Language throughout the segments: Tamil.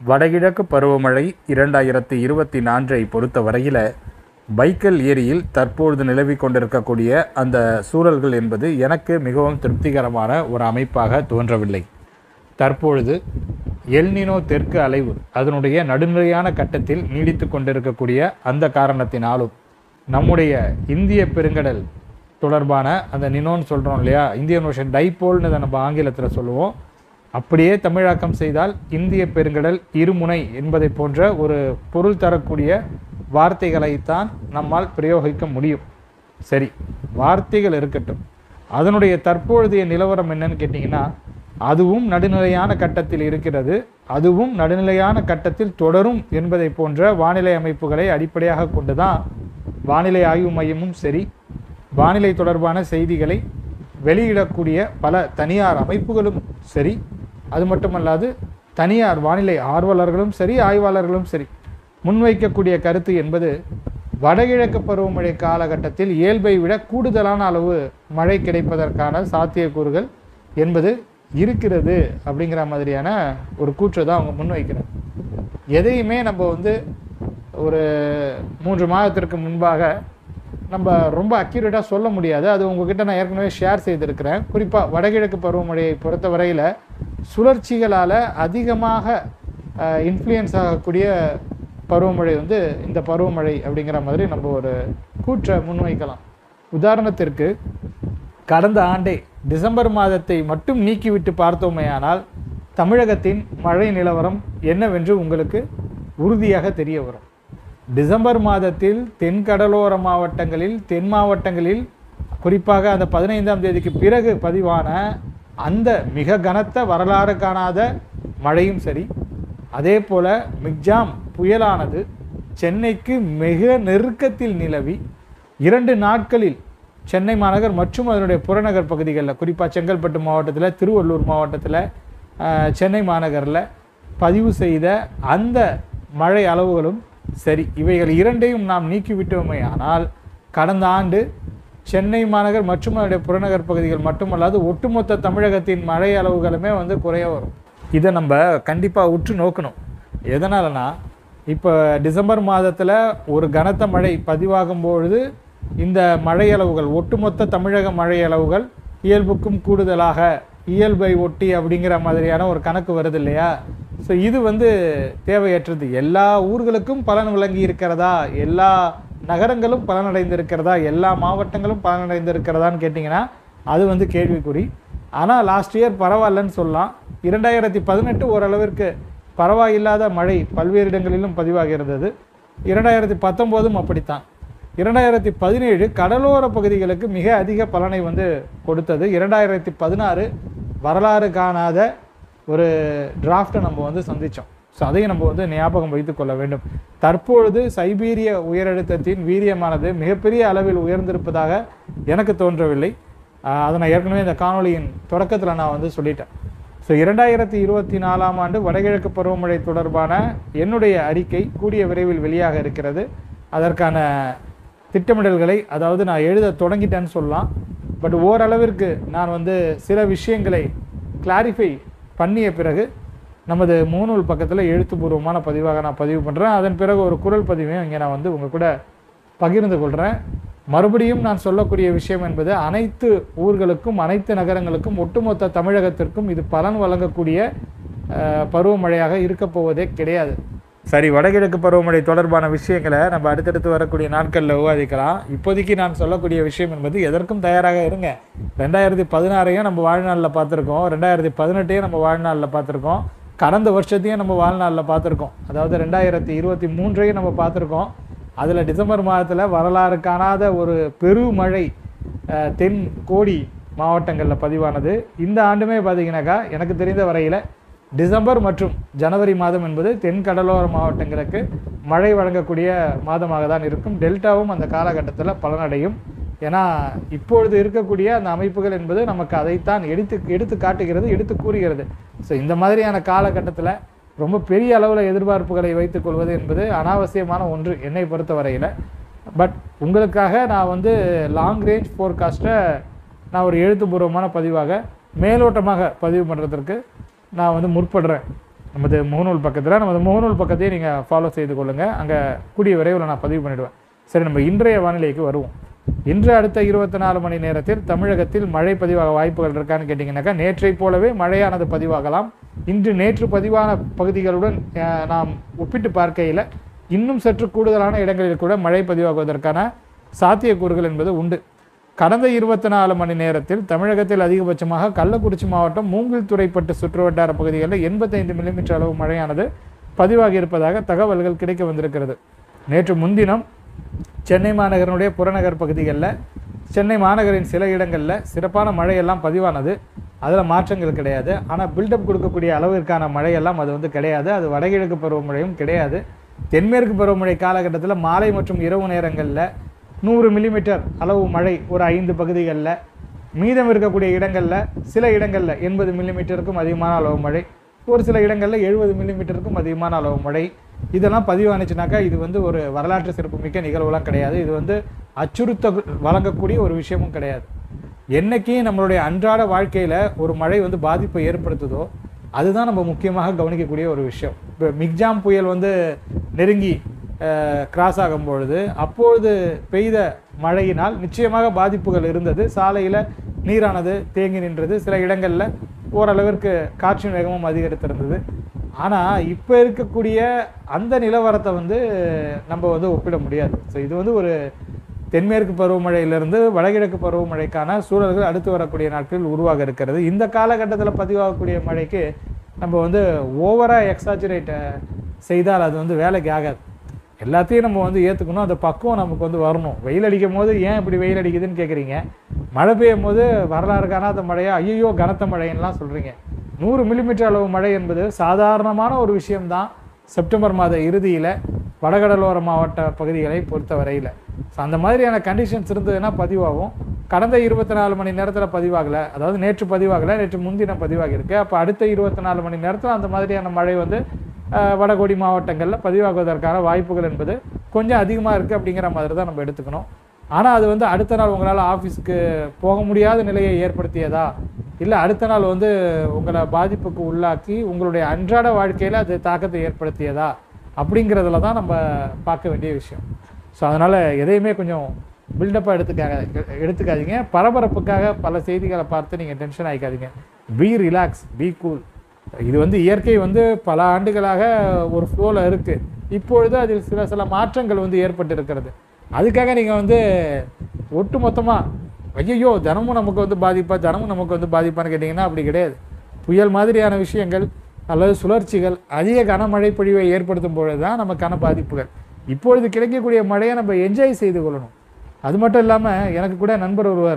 வடகிழக்கு பருவமழை இரண்டாயிரத்தி இருபத்தி நான்கை பொறுத்தவரையில் பைக்கல் ஏரியில் தற்பொழுது நிலவி கொண்டிருக்கக்கூடிய அந்த சூழல்கள் என்பது எனக்கு மிகவும் திருப்திகரமான ஒரு அமைப்பாக தோன்றவில்லை தற்பொழுது எல்னினோ தெற்கு அலைவு அதனுடைய நடுநிலையான கட்டத்தில் நீடித்து கொண்டிருக்கக்கூடிய அந்த காரணத்தினாலும் நம்முடைய இந்திய பெருங்கடல் தொடர்பான அந்த நினோன்னு சொல்கிறோம் இல்லையா இந்தியன் ஓஷன் டைபோல்னு அதை நம்ம ஆங்கிலத்தில் சொல்லுவோம் அப்படியே தமிழாக்கம் செய்தால் இந்திய பெருங்கடல் இருமுனை என்பதை போன்ற ஒரு பொருள் தரக்கூடிய வார்த்தைகளைத்தான் நம்மால் பிரயோகிக்க முடியும் சரி வார்த்தைகள் இருக்கட்டும் அதனுடைய தற்பொழுதைய நிலவரம் என்னன்னு கேட்டிங்கன்னா அதுவும் நடுநிலையான கட்டத்தில் இருக்கிறது அதுவும் நடுநிலையான கட்டத்தில் தொடரும் என்பதை போன்ற வானிலை அமைப்புகளை அடிப்படையாக கொண்டு தான் வானிலை ஆய்வு மையமும் சரி வானிலை தொடர்பான செய்திகளை வெளியிடக்கூடிய பல தனியார் அமைப்புகளும் சரி அது மட்டுமல்லாது தனியார் வானிலை ஆர்வலர்களும் சரி ஆய்வாளர்களும் சரி முன்வைக்கக்கூடிய கருத்து என்பது வடகிழக்கு பருவமழை காலகட்டத்தில் இயல்பை விட கூடுதலான அளவு மழை கிடைப்பதற்கான சாத்தியக்கூறுகள் என்பது இருக்கிறது அப்படிங்கிற மாதிரியான ஒரு கூற்றை தான் அவங்க முன்வைக்கிறாங்க எதையுமே நம்ம வந்து ஒரு மூன்று மாதத்திற்கு முன்பாக நம்ம ரொம்ப அக்யூரேட்டாக சொல்ல முடியாது அது உங்ககிட்ட நான் ஏற்கனவே ஷேர் செய்திருக்கிறேன் குறிப்பாக வடகிழக்கு பருவமழையை பொறுத்த வரையில் சுழற்சிகளால் அதிகமாக இன்ஃப்ளூயன்ஸ் ஆகக்கூடிய பருவமழை வந்து இந்த பருவமழை அப்படிங்கிற மாதிரி நம்ம ஒரு கூற்றை முன்வைக்கலாம் உதாரணத்திற்கு கடந்த ஆண்டே டிசம்பர் மாதத்தை மட்டும் நீக்கிவிட்டு பார்த்தோமேயானால் தமிழகத்தின் மழை நிலவரம் என்னவென்று உங்களுக்கு உறுதியாக தெரிய வரும் டிசம்பர் மாதத்தில் தென் கடலோர மாவட்டங்களில் தென் மாவட்டங்களில் குறிப்பாக அந்த பதினைந்தாம் தேதிக்கு பிறகு பதிவான அந்த மிக கனத்த வரலாறு காணாத மழையும் சரி அதே போல மிக்ஜாம் புயலானது சென்னைக்கு மிக நெருக்கத்தில் நிலவி இரண்டு நாட்களில் சென்னை மாநகர் மற்றும் அதனுடைய புறநகர் பகுதிகளில் குறிப்பாக செங்கல்பட்டு மாவட்டத்தில் திருவள்ளூர் மாவட்டத்தில் ஆஹ், சென்னை மாநகரில் பதிவு செய்த அந்த மழை அளவுகளும் சரி இவைகள் இரண்டையும் நாம் நீக்கிவிட்டோமே ஆனால் கடந்த ஆண்டு சென்னை மாநகர் மற்றும் அதனுடைய புறநகர் பகுதிகள் மட்டுமல்லாது ஒட்டுமொத்த தமிழகத்தின் மழை அளவுகளுமே வந்து குறைய வரும் இதை நம்ம கண்டிப்பாக உற்று நோக்கணும் எதனாலனா இப்போ டிசம்பர் மாதத்தில் ஒரு கனத்த மழை பதிவாகும் பொழுது இந்த மழை அளவுகள் ஒட்டுமொத்த தமிழக மழை அளவுகள் இயல்புக்கும் கூடுதலாக இயல்பை ஒட்டி அப்படிங்கிற மாதிரியான ஒரு கணக்கு வருது இல்லையா ஸோ இது வந்து தேவையற்றது எல்லா ஊர்களுக்கும் பலன் விளங்கி இருக்கிறதா எல்லா நகரங்களும் பலனடைந்திருக்கிறதா எல்லா மாவட்டங்களும் பலனடைந்திருக்கிறதான்னு கேட்டிங்கன்னா அது வந்து கேள்விக்குறி ஆனால் லாஸ்ட் இயர் பரவாயில்லன்னு சொல்லலாம் இரண்டாயிரத்தி பதினெட்டு ஓரளவிற்கு பரவாயில்லாத மழை பல்வேறு இடங்களிலும் பதிவாகிறது இரண்டாயிரத்தி பத்தொம்போதும் அப்படித்தான் இரண்டாயிரத்தி பதினேழு கடலோர பகுதிகளுக்கு மிக அதிக பலனை வந்து கொடுத்தது இரண்டாயிரத்தி பதினாறு வரலாறு காணாத ஒரு டிராஃப்டை நம்ம வந்து சந்தித்தோம் ஸோ அதையும் நம்ம வந்து ஞாபகம் வைத்துக் கொள்ள வேண்டும் தற்பொழுது சைபீரிய உயரழுத்தத்தின் வீரியமானது மிகப்பெரிய அளவில் உயர்ந்திருப்பதாக எனக்கு தோன்றவில்லை ஆஹ் அதை நான் ஏற்கனவே இந்த காணொளியின் தொடக்கத்தில் நான் வந்து சொல்லிட்டேன் ஸோ இரண்டாயிரத்தி இருபத்தி நாலாம் ஆண்டு வடகிழக்கு பருவமழை தொடர்பான என்னுடைய அறிக்கை கூடிய விரைவில் வெளியாக இருக்கிறது அதற்கான திட்டமிடல்களை அதாவது நான் எழுத தொடங்கிட்டேன்னு சொல்லலாம் பட் ஓரளவிற்கு நான் வந்து சில விஷயங்களை கிளாரிஃபை பண்ணிய பிறகு நமது மூணூல் பக்கத்தில் எழுத்துப்பூர்வமான பதிவாக நான் பதிவு பண்ணுறேன் அதன் பிறகு ஒரு குரல் பதிவையும் இங்கே நான் வந்து உங்கள் கூட பகிர்ந்து கொள்கிறேன் மறுபடியும் நான் சொல்லக்கூடிய விஷயம் என்பது அனைத்து ஊர்களுக்கும் அனைத்து நகரங்களுக்கும் ஒட்டுமொத்த தமிழகத்திற்கும் இது பலன் வழங்கக்கூடிய அஹ், பருவமழையாக இருக்கப் போவதே கிடையாது சரி வடகிழக்கு பருவமழை தொடர்பான விஷயங்களை நம்ம அடுத்தடுத்து வரக்கூடிய நாட்களில் விவாதிக்கலாம் இப்போதைக்கு நான் சொல்லக்கூடிய விஷயம் என்பது எதற்கும் தயாராக இருங்க ரெண்டாயிரத்தி பதினாறையும் நம்ம வாழ்நாளில் பார்த்துருக்கோம் ரெண்டாயிரத்தி பதினெட்டையும் நம்ம வாழ்நாளில் பார்த்துருக்கோம் கடந்த வருஷத்தையும் நம்ம வாழ்நாளில் பார்த்துருக்கோம் அதாவது ரெண்டாயிரத்தி இருபத்தி மூன்றையும் நம்ம பார்த்துருக்கோம் அதில் டிசம்பர் மாதத்தில் வரலாறு காணாத ஒரு பெருமழை அஹ், தென் கோடி மாவட்டங்களில் பதிவானது இந்த ஆண்டுமே பார்த்தீங்கன்னாக்கா எனக்கு தெரிந்த வரையில் டிசம்பர் மற்றும் ஜனவரி மாதம் என்பது தென் கடலோர மாவட்டங்களுக்கு மழை வழங்கக்கூடிய மாதமாக தான் இருக்கும் டெல்டாவும் அந்த காலகட்டத்தில் பலனடையும் ஏன்னா இப்பொழுது இருக்கக்கூடிய அந்த அமைப்புகள் என்பது நமக்கு அதைத்தான் எடுத்து எடுத்து காட்டுகிறது எடுத்து கூறுகிறது ஸோ இந்த மாதிரியான காலகட்டத்தில் ரொம்ப பெரிய அளவில் எதிர்பார்ப்புகளை வைத்துக் கொள்வது என்பது அனாவசியமான ஒன்று என்னை பொறுத்த வரையில் பட் உங்களுக்காக நான் வந்து லாங் ரேஞ்ச் ஃபோர்காஸ்ட்டை நான் ஒரு எழுத்துப்பூர்வமான பதிவாக மேலோட்டமாக பதிவு பண்ணுறதற்கு நான் வந்து முற்படுறேன் நமது முகநூல் பக்கத்தில் நமது முகநூல் பக்கத்தையே நீங்கள் ஃபாலோ செய்து கொள்ளுங்கள் அங்கே கூடிய விரைவில் நான் பதிவு பண்ணிவிடுவேன் சரி நம்ம இன்றைய வானிலைக்கு வருவோம் இன்று அடுத்த இருபத்தி நாலு மணி நேரத்தில் தமிழகத்தில் மழை பதிவாக வாய்ப்புகள் இருக்கான்னு கேட்டிங்கனாக்கா நேற்றை போலவே மழையானது பதிவாகலாம் இன்று நேற்று பதிவான பகுதிகளுடன் அஹ், நாம் ஒப்பிட்டு பார்க்கையில் இன்னும் சற்று கூடுதலான இடங்களில் கூட மழை பதிவாகுவதற்கான சாத்தியக்கூறுகள் என்பது உண்டு கடந்த இருபத்தி நாலு மணி நேரத்தில் தமிழகத்தில் அதிகபட்சமாக கள்ளக்குறிச்சி மாவட்டம் மூங்கில் துறைப்பட்டு சுற்றுவட்டார பகுதிகளில் எண்பத்தைந்து மில்லிமீட்டர் அளவு மழையானது பதிவாகி இருப்பதாக தகவல்கள் கிடைக்க வந்திருக்கிறது நேற்று முன்தினம் சென்னை மாநகரனுடைய புறநகர் பகுதிகளில் சென்னை மாநகரின் சில இடங்களில் சிறப்பான மழையெல்லாம் பதிவானது அதில் மாற்றங்கள் கிடையாது ஆனால் பில்டப் கொடுக்கக்கூடிய அளவிற்கான மழையெல்லாம் அது வந்து கிடையாது அது வடகிழக்கு பருவமழையும் கிடையாது தென்மேற்கு பருவமழை காலகட்டத்தில் மாலை மற்றும் இரவு நேரங்களில் நூறு மில்லிமீட்டர் அளவு மழை ஒரு ஐந்து பகுதிகளில் மீதம் இருக்கக்கூடிய இடங்களில் சில இடங்களில் எண்பது மில்லிமீட்டருக்கும் அதிகமான அளவு மழை ஒரு சில இடங்களில் எழுபது மில்லிமீட்டருக்கும் அதிகமான அளவு மழை இதெல்லாம் பதிவானுச்சுனாக்கா இது வந்து ஒரு வரலாற்று சிறப்புமிக்க நிகழ்வுலாம் கிடையாது இது வந்து அச்சுறுத்த வழங்கக்கூடிய ஒரு விஷயமும் கிடையாது என்னைக்கு நம்மளுடைய அன்றாட வாழ்க்கையில் ஒரு மழை வந்து பாதிப்பை ஏற்படுத்துதோ அதுதான் நம்ம முக்கியமாக கவனிக்கக்கூடிய ஒரு விஷயம் இப்போ மிக்ஜாம் புயல் வந்து நெருங்கி கிராஸ் ஆகும் பொழுது அப்பொழுது பெய்த மழையினால் நிச்சயமாக பாதிப்புகள் இருந்தது சாலையில் நீரானது தேங்கி நின்றது சில இடங்களில் ஓரளவிற்கு காற்றின் வேகமும் அதிகரித்திருந்தது ஆனால் இப்போ இருக்கக்கூடிய அந்த நிலவரத்தை வந்து நம்ம வந்து ஒப்பிட முடியாது ஸோ இது வந்து ஒரு தென்மேற்கு பருவமழையிலிருந்து வடகிழக்கு பருவமழைக்கான சூழல்கள் அடுத்து வரக்கூடிய நாட்களில் உருவாக இருக்கிறது இந்த காலகட்டத்தில் பதிவாகக்கூடிய மழைக்கு நம்ம வந்து ஓவராக எக்ஸாஜுரேட் செய்தால் அது வந்து வேலைக்கு ஆகாது எல்லாத்தையும் நம்ம வந்து ஏற்றுக்கணும் அந்த பக்குவம் நமக்கு வந்து வரணும் வெயில் அடிக்கும் போது ஏன் இப்படி வெயில் அடிக்குதுன்னு கேட்குறீங்க மழை பெய்யும் போது வரலாறு காணாத மழையா ஐயோ கனத்த மழைன்னுலாம் சொல்கிறீங்க நூறு மில்லிமீட்டர் அளவு மழை என்பது சாதாரணமான ஒரு விஷயம்தான் செப்டம்பர் மாத இறுதியில் வடகடலோர மாவட்ட பகுதிகளை பொறுத்த வரையில் ஸோ அந்த மாதிரியான கண்டிஷன்ஸ் இருந்ததுன்னா பதிவாகும் கடந்த இருபத்தி நாலு மணி நேரத்தில் பதிவாகலை அதாவது நேற்று பதிவாகலை நேற்று முன்தினம் பதிவாகியிருக்கு அப்போ அடுத்த இருபத்தி நாலு மணி நேரத்தில் அந்த மாதிரியான மழை வந்து அஹ், வடகோடி மாவட்டங்களில் பதிவாகுவதற்கான வாய்ப்புகள் என்பது கொஞ்சம் அதிகமாக இருக்குது அப்படிங்கிற மாதிரி தான் நம்ம எடுத்துக்கணும் ஆனால் அது வந்து அடுத்த நாள் உங்களால் ஆஃபீஸுக்கு போக முடியாத நிலையை ஏற்படுத்தியதா இல்லை அடுத்த நாள் வந்து உங்களை பாதிப்புக்கு உள்ளாக்கி உங்களுடைய அன்றாட வாழ்க்கையில் அது தாக்கத்தை ஏற்படுத்தியதா அப்படிங்கிறதுல தான் நம்ம பார்க்க வேண்டிய விஷயம் ஸோ அதனால் எதையுமே கொஞ்சம் பில்டப்பாக எடுத்துக்காக எடுத்துக்காதீங்க பரபரப்புக்காக பல செய்திகளை பார்த்து நீங்கள் டென்ஷன் ஆகிக்காதீங்க பி ரிலாக்ஸ் பி கூல் இது வந்து இயற்கை வந்து பல ஆண்டுகளாக ஒரு ஃப்ளோவில் இருக்குது இப்பொழுது அதில் சில சில மாற்றங்கள் வந்து ஏற்பட்டு இருக்கிறது அதுக்காக நீங்கள் வந்து ஒட்டு மொத்தமாக ஐயோ தினமும் நமக்கு வந்து பாதிப்பா தினமும் நமக்கு வந்து பாதிப்பான்னு கேட்டிங்கன்னா அப்படி கிடையாது புயல் மாதிரியான விஷயங்கள் அல்லது சுழற்சிகள் அதிக கனமழை பொழிவை ஏற்படுத்தும் பொழுது தான் நமக்கான பாதிப்புகள் இப்பொழுது கிடைக்கக்கூடிய மழையை நம்ம என்ஜாய் செய்து கொள்ளணும் அது மட்டும் இல்லாமல் எனக்கு கூட நண்பர் ஒருவர்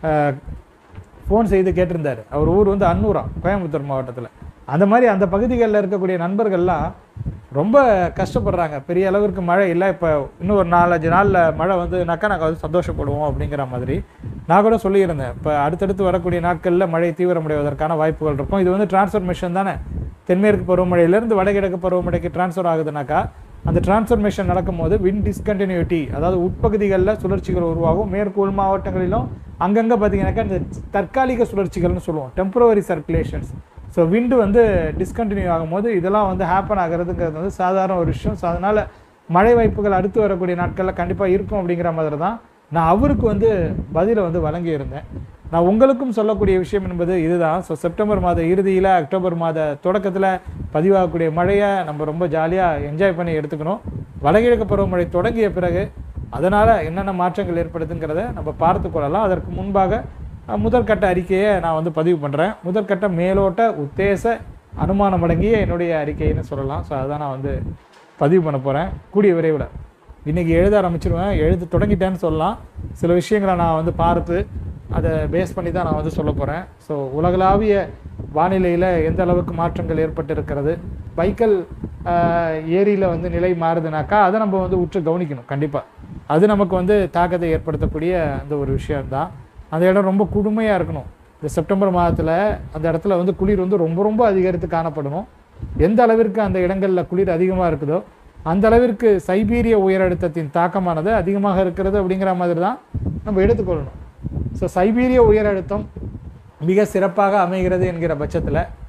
ஃபோன் செய்து கேட்டிருந்தார் அவர் ஊர் வந்து அன்னூரா கோயம்புத்தூர் மாவட்டத்தில் அந்த மாதிரி அந்த பகுதிகளில் இருக்கக்கூடிய நண்பர்கள்லாம் ரொம்ப கஷ்டப்படுறாங்க பெரிய அளவிற்கு மழை இல்லை இப்போ இன்னும் ஒரு நாலஞ்சு நாளில் மழை வந்துனாக்கா நாங்கள் வந்து சந்தோஷப்படுவோம் அப்படிங்கிற மாதிரி நான் கூட சொல்லியிருந்தேன் இப்போ அடுத்தடுத்து வரக்கூடிய நாட்களில் மழை தீவிரமடைவதற்கான வாய்ப்புகள் இருக்கும் இது வந்து டிரான்ஸ்ஃபர்மேஷன் தானே தென்மேற்கு பருவமழையிலேருந்து வடகிழக்கு பருவமழைக்கு டிரான்ஸ்ஃபர் ஆகுதுனாக்கா அந்த டிரான்ஸ்ஃபர்மேஷன் நடக்கும்போது வின் டிஸ்கண்டினியூட்டி அதாவது உட்பகுதிகளில் சுழற்சிகள் உருவாகும் மேற்கு உள் மாவட்டங்களிலும் அங்கங்கே பார்த்தீங்கன்னாக்கா இந்த தற்காலிக சுழற்சிகள்னு சொல்லுவோம் டெம்பரவரி சர்க்குலேஷன்ஸ் ஸோ விண்டு வந்து டிஸ்கண்டினியூ ஆகும்போது இதெல்லாம் வந்து ஹேப்பன் ஆகிறதுங்கிறது வந்து சாதாரண ஒரு விஷயம் ஸோ அதனால் மழை வாய்ப்புகள் அடுத்து வரக்கூடிய நாட்களில் கண்டிப்பாக இருக்கும் அப்படிங்கிற மாதிரி தான் நான் அவருக்கு வந்து பதிலை வந்து வழங்கியிருந்தேன் நான் உங்களுக்கும் சொல்லக்கூடிய விஷயம் என்பது இதுதான் ஸோ செப்டம்பர் மாத இறுதியில் அக்டோபர் மாத தொடக்கத்தில் பதிவாகக்கூடிய மழையை நம்ம ரொம்ப ஜாலியாக என்ஜாய் பண்ணி எடுத்துக்கணும் வடகிழக்கு பருவமழை தொடங்கிய பிறகு அதனால் என்னென்ன மாற்றங்கள் ஏற்படுதுங்கிறத நம்ம பார்த்து கொள்ளலாம் அதற்கு முன்பாக அஹ், முதற்கட்ட அறிக்கையை நான் வந்து பதிவு பண்ணுறேன் முதற்கட்ட மேலோட்ட உத்தேச அனுமானம் அடங்கிய என்னுடைய அறிக்கைன்னு சொல்லலாம் ஸோ அதான் நான் வந்து பதிவு பண்ண போகிறேன் கூடிய விரைவில் இன்றைக்கி எழுத ஆரம்பிச்சிருவேன் எழுத தொடங்கிட்டேன்னு சொல்லலாம் சில விஷயங்களை நான் வந்து பார்த்து அதை பேஸ் பண்ணி தான் நான் வந்து சொல்ல போகிறேன் ஸோ உலகளாவிய வானிலையில் எந்த அளவுக்கு மாற்றங்கள் ஏற்பட்டிருக்கிறது பைக்கல் ஏரியில் வந்து நிலை மாறுதுனாக்கா அதை நம்ம வந்து உற்று கவனிக்கணும் கண்டிப்பாக அது நமக்கு வந்து தாக்கத்தை ஏற்படுத்தக்கூடிய அந்த ஒரு விஷயம்தான் அந்த இடம் ரொம்ப குளுமையாக இருக்கணும் இந்த செப்டம்பர் மாதத்தில் அந்த இடத்துல வந்து குளிர் வந்து ரொம்ப ரொம்ப அதிகரித்து காணப்படணும் எந்த அளவிற்கு அந்த இடங்களில் குளிர் அதிகமாக இருக்குதோ அந்த அளவிற்கு சைபீரிய உயரழுத்தத்தின் தாக்கமானது அதிகமாக இருக்கிறது அப்படிங்கிற மாதிரி தான் நம்ம எடுத்துக்கொள்ளணும் ஸோ சைபீரிய உயரழுத்தம் மிக சிறப்பாக அமைகிறது என்கிற பட்சத்தில்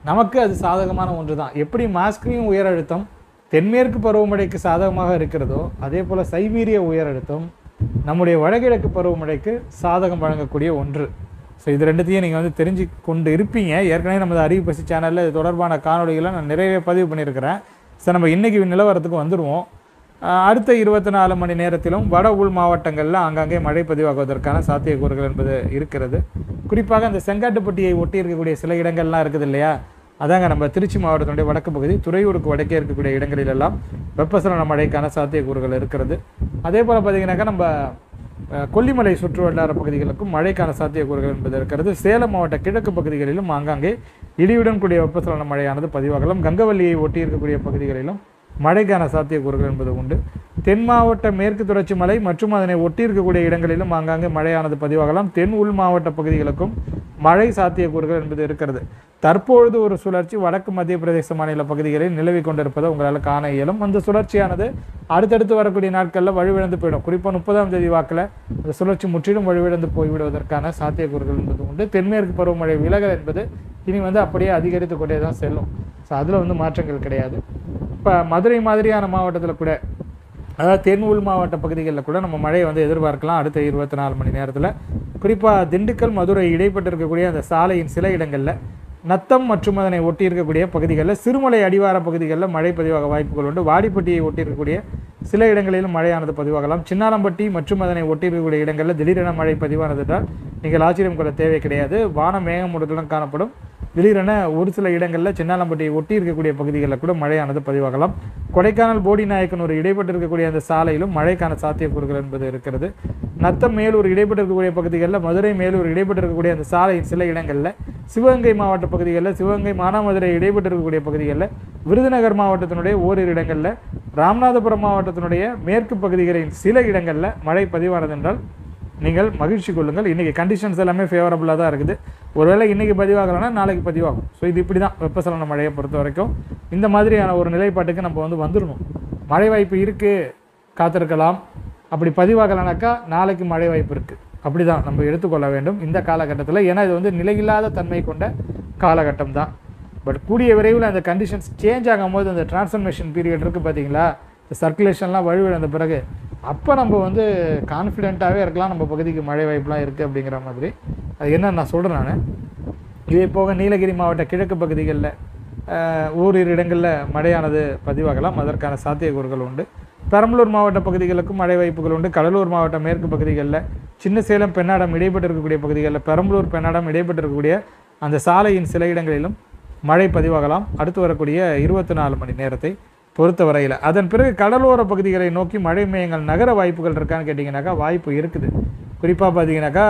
நமக்கு அது சாதகமான ஒன்று தான் எப்படி மாஸ்கிரியும் உயர் அழுத்தம் தென்மேற்கு பருவமழைக்கு சாதகமாக இருக்கிறதோ அதே போல் சைபீரிய உயர் அழுத்தம் நம்முடைய வடகிழக்கு பருவமழைக்கு சாதகம் வழங்கக்கூடிய ஒன்று ஸோ இது ரெண்டுத்தையும் நீங்கள் வந்து தெரிஞ்சு கொண்டு இருப்பீங்க ஏற்கனவே நமது அறிவு பசி சேனலில் இது தொடர்பான காணொளிகளை நான் நிறையவே பதிவு பண்ணியிருக்கிறேன் ஸோ நம்ம இன்றைக்கி நிலவரத்துக்கு வந்துடுவோம் ஆஹ் அடுத்த இருபத்தி நாலு மணி நேரத்திலும் வட உள் மாவட்டங்களில் ஆங்காங்கே மழை பதிவாகுவதற்கான சாத்தியக்கூறுகள் என்பது இருக்கிறது குறிப்பாக அந்த செங்காட்டுப்பட்டியை ஒட்டி இருக்கக்கூடிய சில இடங்கள்லாம் இருக்குது இல்லையா அதாங்க நம்ம திருச்சி மாவட்டத்தினுடைய வடக்கு பகுதி துறையூருக்கு வடக்கே இருக்கக்கூடிய இடங்களிலெல்லாம் வெப்பசலன மழைக்கான சாத்தியக்கூறுகள் இருக்கிறது அதே போல் பார்த்தீங்கன்னாக்கா நம்ம அஹ், கொல்லிமலை சுற்று வட்டார பகுதிகளுக்கும் மழைக்கான சாத்தியக்கூறுகள் என்பது இருக்கிறது சேலம் மாவட்ட கிழக்கு பகுதிகளிலும் ஆங்காங்கே இடியுடன் கூடிய வெப்பசலன மழையானது பதிவாகலாம் கங்கவல்லியை ஒட்டி இருக்கக்கூடிய பகுதிகளிலும் மழைக்கான சாத்தியக்கூறுகள் என்பது உண்டு தென் மாவட்ட மேற்கு தொடர்ச்சி மலை மற்றும் அதனை ஒட்டி இருக்கக்கூடிய இடங்களிலும் ஆங்காங்கே மழையானது பதிவாகலாம் தென் உள் மாவட்ட பகுதிகளுக்கும் மழை சாத்தியக்கூறுகள் என்பது இருக்கிறது தற்பொழுது ஒரு சுழற்சி வடக்கு மத்திய பிரதேச மாநில பகுதிகளில் நிலவி கொண்டிருப்பதை உங்களால் காண இயலும் அந்த சுழற்சியானது அடுத்தடுத்து வரக்கூடிய நாட்களில் வலுவிழந்து போயிடும் குறிப்பாக முப்பதாம் தேதி வாக்கில் அந்த சுழற்சி முற்றிலும் வலுவிழந்து போய்விடுவதற்கான சாத்தியக்கூறுகள் என்பது உண்டு தென்மேற்கு பருவமழை விலகல் என்பது இனி வந்து அப்படியே அதிகரித்து கொண்டே தான் செல்லும் ஸோ அதில் வந்து மாற்றங்கள் கிடையாது இப்போ மதுரை மாதிரியான மாவட்டத்தில் கூட அதாவது தென் உள் மாவட்ட பகுதிகளில் கூட நம்ம மழையை வந்து எதிர்பார்க்கலாம் அடுத்த இருபத்தி நாலு மணி நேரத்தில் குறிப்பாக திண்டுக்கல் மதுரை இடைப்பட்டு இருக்கக்கூடிய அந்த சாலையின் சில இடங்களில் நத்தம் மற்றும் அதனை ஒட்டி இருக்கக்கூடிய பகுதிகளில் சிறுமலை அடிவார பகுதிகளில் மழை பதிவாக வாய்ப்புகள் உண்டு வாடிப்பட்டியை ஒட்டி இருக்கக்கூடிய சில இடங்களிலும் மழையானது பதிவாகலாம் சின்னாலம்பட்டி மற்றும் அதனை ஒட்டி இருக்கக்கூடிய இடங்களில் திடீரென மழை பதிவானது என்றால் நீங்கள் ஆச்சரியம் கொள்ள தேவை கிடையாது வானம் மேகமூட்டத்துடன் காணப்படும் திடீரென ஒரு சில இடங்களில் சின்னாலம்பட்டியை ஒட்டி இருக்கக்கூடிய பகுதிகளில் கூட மழையானது பதிவாகலாம் கொடைக்கானல் போடி நாயக்கன் ஒரு இடைப்பட்டு இருக்கக்கூடிய அந்த சாலையிலும் மழைக்கான சாத்தியக்கூறுகள் என்பது இருக்கிறது நத்தம் மேலூர் இடைப்பட்டு இருக்கக்கூடிய பகுதிகளில் மதுரை மேலூர் இடைப்பட்டு இருக்கக்கூடிய அந்த சாலையின் சில இடங்களில் சிவகங்கை மாவட்ட பகுதிகளில் சிவகங்கை மானாமதுரை இடைப்பட்டு இருக்கக்கூடிய பகுதிகளில் விருதுநகர் மாவட்டத்தினுடைய ஓரிரு இடங்களில் ராமநாதபுரம் மாவட்டத்தினுடைய மேற்கு பகுதிகளின் சில இடங்களில் மழை பதிவானது என்றால் நீங்கள் மகிழ்ச்சி கொள்ளுங்கள் இன்றைக்கி கண்டிஷன்ஸ் எல்லாமே ஃபேவரபுளாக தான் இருக்குது ஒருவேளை இன்றைக்கி பதிவாகலைன்னா நாளைக்கு பதிவாகும் ஸோ இது இப்படி தான் வெப்பசலன மழையை பொறுத்த வரைக்கும் இந்த மாதிரியான ஒரு நிலைப்பாட்டுக்கு நம்ம வந்து வந்துடணும் மழை வாய்ப்பு இருக்குது காத்திருக்கலாம் அப்படி பதிவாகலைனாக்கா நாளைக்கு மழை வாய்ப்பு இருக்குது அப்படி தான் நம்ம எடுத்துக்கொள்ள வேண்டும் இந்த காலகட்டத்தில் ஏன்னா இது வந்து நிலையில்லாத தன்மை கொண்ட காலகட்டம் தான் பட் கூடிய விரைவில் அந்த கண்டிஷன்ஸ் சேஞ்ச் ஆகும்போது அந்த டிரான்ஸ்ஃபர்மேஷன் பீரியட் இருக்குது பார்த்தீங்களா இந்த சர்க்குலேஷன்லாம் வலுவிழந்த பிறகு அப்போ நம்ம வந்து கான்ஃபிடென்ட்டாகவே இருக்கலாம் நம்ம பகுதிக்கு மழை வாய்ப்புலாம் இருக்குது அப்படிங்கிற மாதிரி அது என்ன நான் சொல்கிறேன் நான் இதே போக நீலகிரி மாவட்ட கிழக்கு பகுதிகளில் அஹ், ஓரிரு இடங்களில் மழையானது பதிவாகலாம் அதற்கான சாத்தியக்கூறுகள் உண்டு பெரம்பலூர் மாவட்ட பகுதிகளுக்கும் மழை வாய்ப்புகள் உண்டு கடலூர் மாவட்ட மேற்கு பகுதிகளில் சின்ன சேலம் பெண்ணாடம் இடைப்பட்டு இருக்கக்கூடிய பகுதிகளில் பெரம்பலூர் பெண்ணாடம் இடைப்பட்டு இருக்கக்கூடிய அந்த சாலையின் சில இடங்களிலும் மழை பதிவாகலாம் அடுத்து வரக்கூடிய இருபத்தி நாலு மணி நேரத்தை பொறுத்தவரையில் அதன் பிறகு கடலோர பகுதிகளை நோக்கி மழை மேயங்கள் நகர வாய்ப்புகள் இருக்கான்னு கேட்டிங்கனாக்கா வாய்ப்பு இருக்குது குறிப்பாக பார்த்தீங்கன்னாக்கா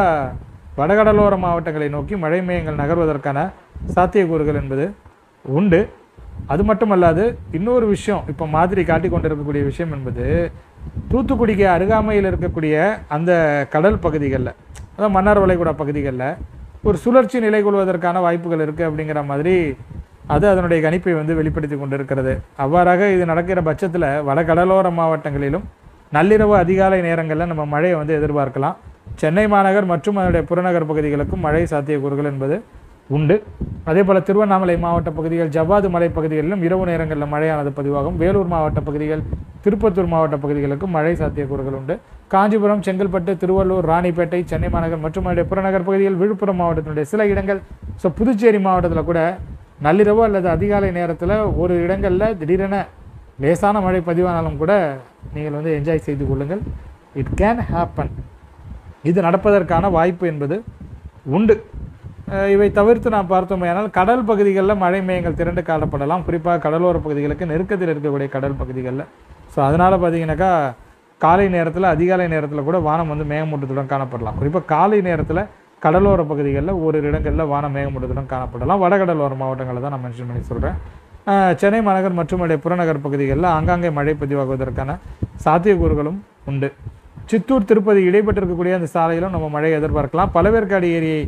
வடகடலோர மாவட்டங்களை நோக்கி மழை மேயங்கள் நகர்வதற்கான சாத்தியக்கூறுகள் என்பது உண்டு அது மட்டுமல்லாது இன்னொரு விஷயம் இப்போ மாதிரி காட்டி கொண்டிருக்கக்கூடிய விஷயம் என்பது தூத்துக்குடிக்கு அருகாமையில் இருக்கக்கூடிய அந்த கடல் பகுதிகளில் அதாவது மன்னார் வளைகுடா பகுதிகளில் ஒரு சுழற்சி நிலை கொள்வதற்கான வாய்ப்புகள் இருக்குது அப்படிங்கிற மாதிரி அது அதனுடைய கணிப்பை வந்து வெளிப்படுத்தி கொண்டிருக்கிறது அவ்வாறாக இது நடக்கிற பட்சத்தில் வடகடலோர மாவட்டங்களிலும் நள்ளிரவு அதிகாலை நேரங்களில் நம்ம மழையை வந்து எதிர்பார்க்கலாம் சென்னை மாநகர் மற்றும் அதனுடைய புறநகர் பகுதிகளுக்கும் மழை சாத்தியக்கூறுகள் என்பது உண்டு அதே போல் திருவண்ணாமலை மாவட்ட பகுதிகள் ஜவ்வாது மலை பகுதிகளிலும் இரவு நேரங்களில் மழையானது பதிவாகும் வேலூர் மாவட்ட பகுதிகள் திருப்பத்தூர் மாவட்ட பகுதிகளுக்கும் மழை சாத்தியக்கூறுகள் உண்டு காஞ்சிபுரம் செங்கல்பட்டு திருவள்ளூர் ராணிப்பேட்டை சென்னை மாநகர் மற்றும் அதனுடைய புறநகர் பகுதிகள் விழுப்புரம் மாவட்டத்தினுடைய சில இடங்கள் ஸோ புதுச்சேரி மாவட்டத்தில் கூட நள்ளிரவு அல்லது அதிகாலை நேரத்தில் ஒரு இடங்களில் திடீரென லேசான மழை பதிவானாலும் கூட நீங்கள் வந்து என்ஜாய் செய்து கொள்ளுங்கள் இட் கேன் ஹேப்பன் இது நடப்பதற்கான வாய்ப்பு என்பது உண்டு அஹ் இவை தவிர்த்து நாம் பார்த்தோமேயானால் கடல் பகுதிகளில் மழை மேயங்கள் திரண்டு காணப்படலாம் குறிப்பாக கடலோர பகுதிகளுக்கு நெருக்கத்தில் இருக்கக்கூடிய கடல் பகுதிகளில் ஸோ அதனால் பார்த்தீங்கன்னாக்கா காலை நேரத்தில் அதிகாலை நேரத்தில் கூட வானம் வந்து மேகமூட்டத்துடன் காணப்படலாம் குறிப்பாக காலை நேரத்தில் கடலோர பகுதிகளில் ஓரிரு இடங்களில் வானம் மேகமூட்டத்துடன் காணப்படலாம் வடகடலோர மாவட்டங்களில் தான் நான் மென்ஷன் பண்ணி சொல்கிறேன் சென்னை மாநகர் மற்றும் அதனுடைய புறநகர் பகுதிகளில் ஆங்காங்கே மழை பதிவாகுவதற்கான சாத்தியக்கூறுகளும் உண்டு சித்தூர் திருப்பதி இடைப்பட்டு இருக்கக்கூடிய அந்த சாலையிலும் நம்ம மழை எதிர்பார்க்கலாம் பழவேற்காடு ஏரியை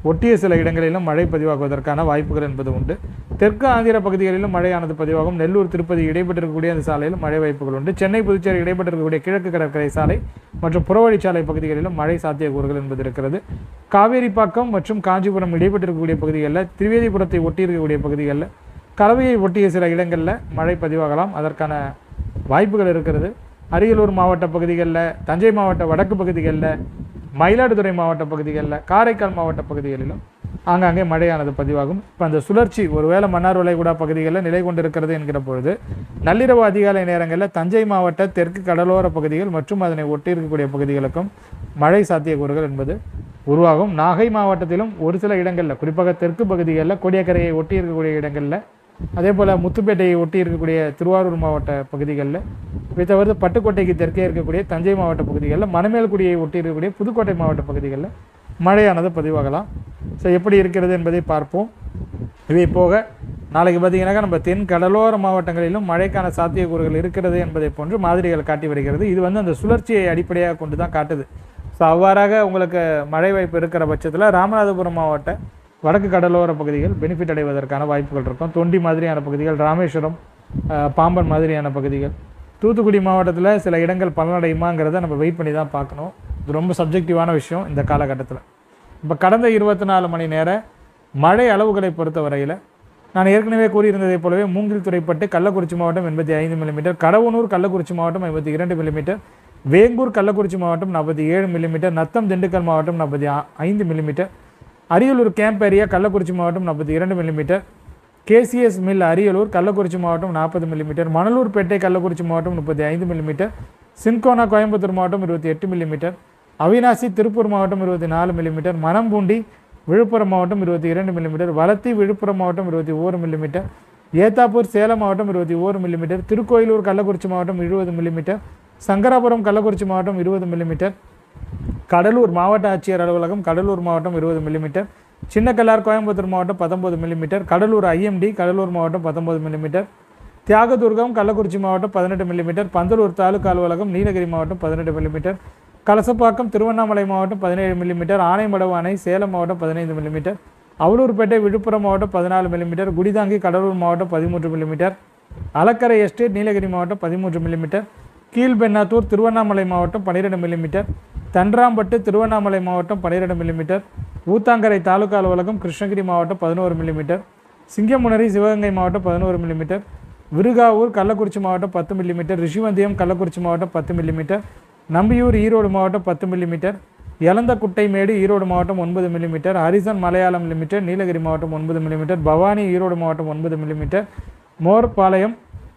ஒட்டிய சில இடங்களிலும் மழை பதிவாகுவதற்கான வாய்ப்புகள் என்பது உண்டு தெற்கு ஆந்திர பகுதிகளிலும் மழையானது பதிவாகும் நெல்லூர் திருப்பதி இடைப்பட்டிருக்கக்கூடிய அந்த சாலையிலும் மழை வாய்ப்புகள் உண்டு சென்னை புதுச்சேரி இடைப்பட்டிருக்கக்கூடிய கிழக்கு கடற்கரை சாலை மற்றும் புறவழிச்சாலை பகுதிகளிலும் மழை சாத்தியக்கூறுகள் என்பது இருக்கிறது காவேரிப்பாக்கம் மற்றும் காஞ்சிபுரம் இடைப்பட்டிருக்கக்கூடிய பகுதிகளில் திரிவேதிபுரத்தை ஒட்டியிருக்கக்கூடிய பகுதிகளில் கலவையை ஒட்டிய சில இடங்களில் மழை பதிவாகலாம் அதற்கான வாய்ப்புகள் இருக்கிறது அரியலூர் மாவட்ட பகுதிகளில் தஞ்சை மாவட்ட வடக்கு பகுதிகளில் மயிலாடுதுறை மாவட்ட பகுதிகளில் காரைக்கால் மாவட்ட பகுதிகளிலும் ஆங்காங்கே மழையானது பதிவாகும் இப்போ அந்த சுழற்சி ஒருவேளை மன்னார் வளைகுடா பகுதிகளில் நிலை கொண்டிருக்கிறது என்கிற பொழுது நள்ளிரவு அதிகாலை நேரங்களில் தஞ்சை மாவட்ட தெற்கு கடலோர பகுதிகள் மற்றும் அதனை ஒட்டி இருக்கக்கூடிய பகுதிகளுக்கும் மழை சாத்தியக்கூறுகள் என்பது உருவாகும் நாகை மாவட்டத்திலும் ஒரு சில இடங்களில் குறிப்பாக தெற்கு பகுதிகளில் கோடியக்கரையை ஒட்டி இருக்கக்கூடிய இடங்களில் அதே போல் முத்துப்பேட்டையை ஒட்டி இருக்கக்கூடிய திருவாரூர் மாவட்ட பகுதிகளில் இதை தவிர்த்து பட்டுக்கோட்டைக்கு தெற்கே இருக்கக்கூடிய தஞ்சை மாவட்ட பகுதிகளில் மணமேல்குடியை ஒட்டி இருக்கக்கூடிய புதுக்கோட்டை மாவட்ட பகுதிகளில் மழையானது பதிவாகலாம் ஸோ எப்படி இருக்கிறது என்பதை பார்ப்போம் இவை போக நாளைக்கு பார்த்தீங்கன்னாக்கா நம்ம தென் கடலோர மாவட்டங்களிலும் மழைக்கான சாத்தியக்கூறுகள் இருக்கிறது என்பதை போன்று மாதிரிகள் காட்டி வருகிறது இது வந்து அந்த சுழற்சியை அடிப்படையாக கொண்டு தான் காட்டுது ஸோ அவ்வாறாக உங்களுக்கு மழை வாய்ப்பு இருக்கிற பட்சத்தில் ராமநாதபுரம் மாவட்ட வடக்கு கடலோர பகுதிகள் பெனிஃபிட் அடைவதற்கான வாய்ப்புகள் இருக்கும் தொண்டி மாதிரியான பகுதிகள் ராமேஸ்வரம் அஹ், பாம்பன் மாதிரியான பகுதிகள் தூத்துக்குடி மாவட்டத்தில் சில இடங்கள் பலனடையுமாங்கிறத நம்ம வெயிட் பண்ணி தான் பார்க்கணும் இது ரொம்ப சப்ஜெக்டிவான விஷயம் இந்த காலகட்டத்தில் இப்போ கடந்த இருபத்தி நாலு மணி நேர மழை அளவுகளை பொறுத்த வரையில் நான் ஏற்கனவே கூறியிருந்ததைப் போலவே மூங்கில் துறைப்பட்டு கள்ளக்குறிச்சி மாவட்டம் எண்பத்தி ஐந்து மில்லிமீட்டர் கடவுனூர் கள்ளக்குறிச்சி மாவட்டம் ஐம்பத்தி இரண்டு மில்லிமீட்டர் வேங்கூர் கள்ளக்குறிச்சி மாவட்டம் நாற்பத்தி ஏழு மில்லிமீட்டர் நத்தம் திண்டுக்கல் மாவட்டம் நாற்பத்தி ஐந்து millimetre Ariyalur camp area Kallakurichi மாவட்டம் நாற்பத்தி இரண்டு millimetre KCS mill Ariyalur Kallakurichi மாவட்டம் நாற்பது மில்லிமீட்டர் மணலூர்பேட்டை கள்ளக்குறிச்சி மாவட்டம் முப்பத்தி ஐந்து மில்லிமீட்டர் சின்கோனா கோயம்புத்தூர் மாவட்டம் இருபத்தி எட்டு மில்லிமீட்டர் அவினாசி திருப்பூர் மாவட்டம் இருபத்தி நாலு மில்லிமீட்டர் மணம்பூண்டி விழுப்புரம் மாவட்டம் இருபத்தி இரண்டு மில்லிமீட்டர் வலத்தி விழுப்புரம் மாவட்டம் இருபத்தி ஓரு மில்லிமீட்டர் ஏத்தாப்பூர் சேலம் மாவட்டம் இருபத்தி ஓரு மில்லிமீட்டர் திருக்கோயிலூர் கள்ளக்குறிச்சி மாவட்டம் இருபது மில்லிமீட்டர் சங்கராபுரம் கள்ளக்குறிச்சி மாவட்டம் இருபது மில்லிமீட்டர் கடலூர் மாவட்ட ஆட்சியர் அலுவலகம் கடலூர் மாவட்டம் இருபது மில்லிமீட்டர் சின்னக்கல்லார் கோயம்புத்தூர் மாவட்டம் பத்தொம்பது மில்லிமீட்டர் கடலூர் ஐஎம்டி கடலூர் மாவட்டம் பத்தொம்பது மில்லிமீட்டர் தியாகதுர்கம் கள்ளக்குறிச்சி மாவட்டம் பதினெட்டு மில்லிமீட்டர் பந்தலூர் தாலுகா அலுவலகம் நீலகிரி மாவட்டம் பதினெட்டு மில்லிமீட்டர் கலசப்பாக்கம் திருவண்ணாமலை மாவட்டம் பதினேழு மில்லிமீட்டர் ஆனைமடவு அணை சேலம் மாவட்டம் பதினைந்து மில்லிமீட்டர் அவலூர்பேட்டை விழுப்புரம் மாவட்டம் பதினாலு மில்லிமீட்டர் குடிதாங்கி கடலூர் மாவட்டம் பதிமூன்று மில்லிமீட்டர் அலக்கரை எஸ்டேட் நீலகிரி மாவட்டம் பதிமூன்று மில்லிமீட்டர் கீழ்பெண்ணாத்தூர் திருவண்ணாமலை மாவட்டம் பன்னிரெண்டு மில்லிமீட்டர் தன்றாம்பட்டு திருவண்ணாமலை மாவட்டம் பன்னிரெண்டு மில்லிமீட்டர் ஊத்தாங்கரை தாலுகா அலுவலகம் கிருஷ்ணகிரி மாவட்டம் பதினோரு மில்லிமீட்டர் சிங்கமுனரி சிவகங்கை மாவட்டம் பதினோரு மில்லிமீட்டர் விருகாவூர் கள்ளக்குறிச்சி மாவட்டம் பத்து மில்லிமீட்டர் ரிஷிவந்தியம் கள்ளக்குறிச்சி மாவட்டம் பத்து மில்லிமீட்டர் நம்பியூர் ஈரோடு மாவட்டம் பத்து மில்லிமீட்டர் எலந்தக்குட்டை மேடு ஈரோடு மாவட்டம் ஒன்பது மில்லிமீட்டர் ஹரிசன் மலையாளம் லிமிட்டர் நீலகிரி மாவட்டம் ஒன்பது மில்லிமீட்டர் பவானி ஈரோடு மாவட்டம் ஒன்பது மில்லிமீட்டர் மோர்பாளையம்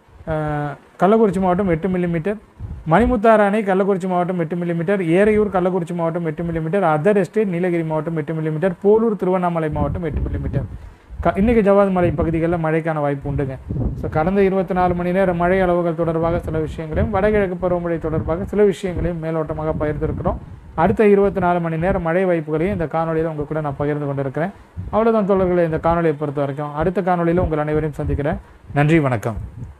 அஹ், கள்ளக்குறிச்சி மாவட்டம் எட்டு மில்லிமீட்டர் மணிமுத்தாறு அணை கள்ளக்குறிச்சி மாவட்டம் எட்டு மில்லிமீட்டர் ஏரையூர் கள்ளக்குறிச்சி மாவட்டம் எட்டு மில்லிமீட்டர் அதர் எஸ்டேட் நீலகிரி மாவட்டம் எட்டு மில்லிமீட்டர் போலூர் திருவண்ணாமலை மாவட்டம் எட்டு மில்லிமீட்டர் க இன்றைக்கி ஜவாத் மலை பகுதிகளில் மழைக்கான வாய்ப்பு உண்டுங்க ஸோ கடந்த இருபத்தி நாலு மணி நேர மழை அளவுகள் தொடர்பாக சில விஷயங்களையும் வடகிழக்கு பருவமழை தொடர்பாக சில விஷயங்களையும் மேலோட்டமாக பகிர்ந்திருக்கிறோம் அடுத்த இருபத்தி நாலு மணி நேர மழை வாய்ப்புகளையும் இந்த காணொலியில் உங்கள் கூட நான் பகிர்ந்து கொண்டிருக்கிறேன் அவ்வளோதான் தோழர்களை இந்த காணொலியை பொறுத்த வரைக்கும் அடுத்த காணொலியில் உங்கள் அனைவரையும் சந்திக்கிறேன் நன்றி வணக்கம்